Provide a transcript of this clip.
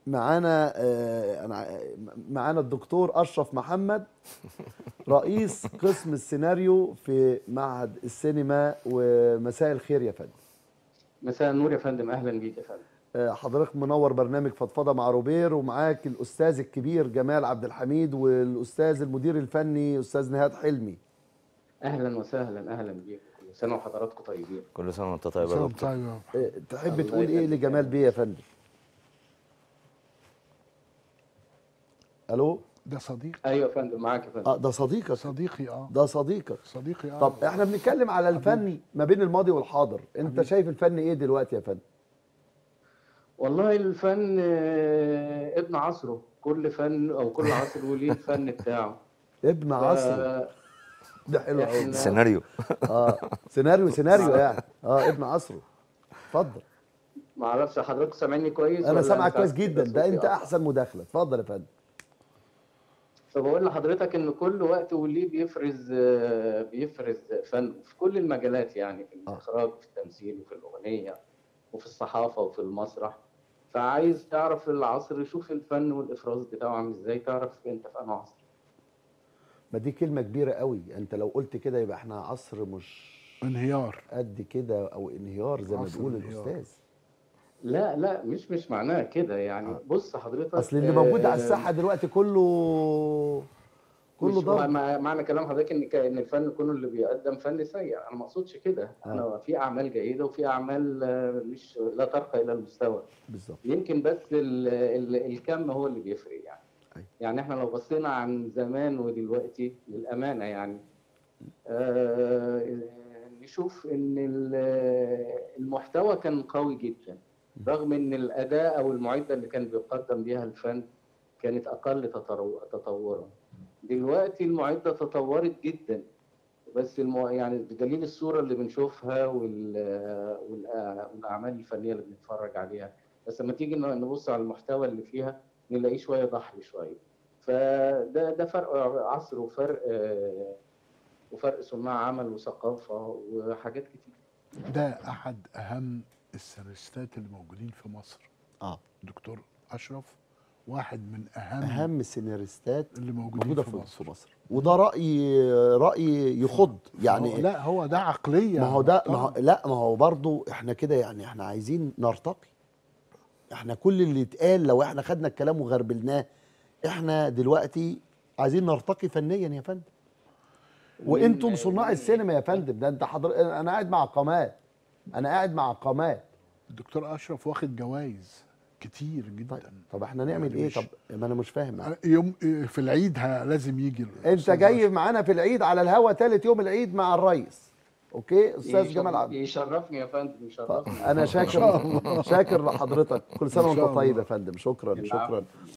معانا آه، انا معانا الدكتور اشرف محمد رئيس قسم السيناريو في معهد السينما ومساء الخير يا فندم مساء النور يا فندم اهلا بيك يا فندم آه، حضرتك منور برنامج فضفضه مع روبير ومعاك الاستاذ الكبير جمال عبد الحميد والاستاذ المدير الفني استاذ نهاد حلمي اهلا وسهلا اهلا بيك كل سنه وحضراتكم طيبين كل سنه وانت طيب يا سلام دكتور طيب آه، تحب الله تقول ايه يخليك. لجمال بيه يا فندم الو ده صديق ايوه يا فندم معاك يا فندم اه ده صديقك صديقي اه ده صديقك صديقي اه طب احنا بنتكلم على الفن ما بين الماضي والحاضر انت حبيبي. شايف الفن ايه دلوقتي يا فندم والله الفن آه، ابن عصره كل فن او كل عصر وليه الفن بتاعه ابن عصر ف- ده حلو قوي إحنا- سيناريو اه سيناريو سيناريو يعني اه ابن عصره اتفضل ما اعرفش حضرتك سامعني كويس انا ولا سامعك أنت كويس كده جدا ده صوتي انت قطع؟ احسن مداخله اتفضل يا فندم فبقول لحضرتك ان كل وقت وليه بيفرز آه، بيفرز فن في كل المجالات يعني في آه. الاخراج وفي التمثيل وفي الاغنيه وفي الصحافه وفي المسرح فعايز تعرف العصر شوف الفن والافراز بتاعه عامل ازاي تعرف انت في انهي عصر ما دي كلمه كبيره قوي انت لو قلت كده يبقى احنا عصر مش انهيار قد كده او انهيار زي ما عصر بيقول انهيار. الاستاذ لا لا مش مش معناها كده يعني آه. بص حضرتك اصل اللي موجود على آه، الساحه دلوقتي كله كله مش هو ضرب مع- معنى كلام حضرتك ان ك- ان الفن كله اللي بيقدم فن سيء انا ما اقصدش كده انا في اعمال جيده وفي اعمال آه، مش لا ترقى الى المستوى بالظبط يمكن بس ال ال الكم هو اللي بيفرق يعني أيوة. يعني احنا لو بصينا عن زمان ودلوقتي للامانه يعني آه نشوف ان ال- المحتوى كان قوي جدا رغم ان الاداء او المعده اللي كان بيقدم بيها الفن كانت اقل تطرو- تطورا دلوقتي المعده تطورت جدا بس المو... يعني بدليل الصوره اللي بنشوفها وال... والأ- والاعمال الفنيه اللي بنتفرج عليها بس لما تيجي ن- نبص على المحتوى اللي فيها نلاقيه شويه ضحل شويه فده ده فرق عصر وفرق آه، وفرق صناع عمل وثقافه وحاجات كتير ده احد اهم السيناريستات اللي موجودين في مصر اه دكتور اشرف واحد من اهم, اهم السيناريستات اللي موجودين موجوده في في مصر في مصر وده راي راي يخض هو يعني لا هو ده عقليه ما هو ده ما هو محترمة. لا ما هو برضه احنا كده يعني احنا عايزين نرتقي احنا كل اللي اتقال لو احنا خدنا الكلام وغربلناه احنا دلوقتي عايزين نرتقي فنيا يا فندم وانتم صناع السينما يا فندم ده انت حضر انا قاعد مع قامات انا قاعد مع قامات الدكتور اشرف واخد جوائز كتير جدا طيب طب احنا نعمل يعني ايه مش- طب ما انا مش فاهم أنا يوم في العيد ه- لازم يجي انت الأستاذ جاي أشرف. معانا في العيد على الهوا ثالث يوم العيد مع الريس اوكي استاذ يشرف- جمال عبد يشرفني يا فندم يشرفني انا شاكر شاكر لحضرتك كل سنه إن شاء وانت طيب الله. يا فندم شكرا العفو. شكرا